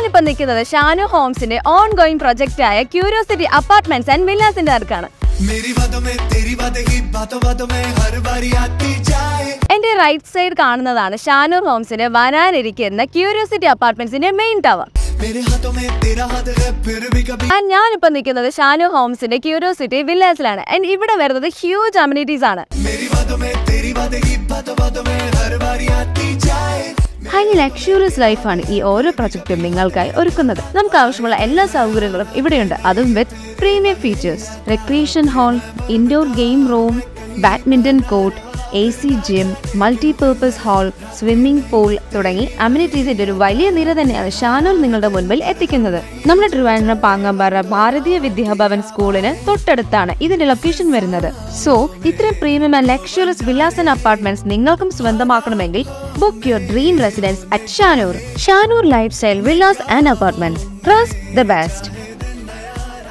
ഞാനിപ്പോ നിൽക്കുന്നത് ഷാനു ഹോംസിന്റെ ഓൺ ഗോയിങ് പ്രൊജക്റ്റ് ആയ ക്യൂരിയോസിറ്റി അപ്പാർട്ട്മെന്റ്സ് ആൻഡ് വില്ലാസിന്റെ അടുക്കാണ് मेरी बातों में तेरी बातें ही बातों बातों में हर बारी आती जाए എന്റെ റൈറ്റ് സൈഡ് കാണുന്നതാണ് ഷാനൂർ ഹോംസിന്റെ വരാനിരിക്കുന്ന ക്യൂരിയോസിറ്റി അപ്പാർട്ട്മെന്റ്സിന്റെ മെയിൻ ടവർ मेरे हाथों में तेरा हाथ है फिर भी कभी ആൻഡ് ഞാനിപ്പോ നിൽക്കുന്നത് ഷാനു ഹോംസിന്റെ ക്യൂരിയോസിറ്റി വില്ലേജിലാണ് ആൻഡ് ഇവിടെ വരുന്നത് ഹ്യൂജ് അമ്യൂണിറ്റീസ് ആണ് मेरी बातों में तेरी बातें ही बातों बातों में हर बारी आती जाए ഹൈലി ലക്ഷൂറിയസ് ലൈഫാണ് ഈ ഓരോ പ്രൊജക്റ്റും നിങ്ങൾക്കായി ഒരുക്കുന്നത് നമുക്ക് ആവശ്യമുള്ള എല്ലാ സൗകര്യങ്ങളും ഇവിടെയുണ്ട് അതും with premium features recreation hall indoor game room badminton court A C gym multipurpose hall swimming pool തുടങ്ങി അമ്യൂണിറ്റീസിന്റെ ഒരു വലിയ നിര തന്നെയാണ് ഷാനൂർ നിങ്ങളുടെ മുൻപിൽ എത്തിക്കുന്നത് നമ്മുടെ ട്രിവാൻഡ്രം പാങ്ങമ്പാറ ഭാരതീയ വിദ്യാഭവൻ സ്കൂളിന് തൊട്ടടുത്താണ് ഇതിന്റെ ലൊക്കേഷൻ വരുന്നത് സോ ഇത്രയും premium and luxurious villas and apartments നിങ്ങൾക്കും സ്വന്തമാക്കണമെങ്കിൽ book your dream residence at Shanoor Shanoor lifestyle villas and apartments trust the best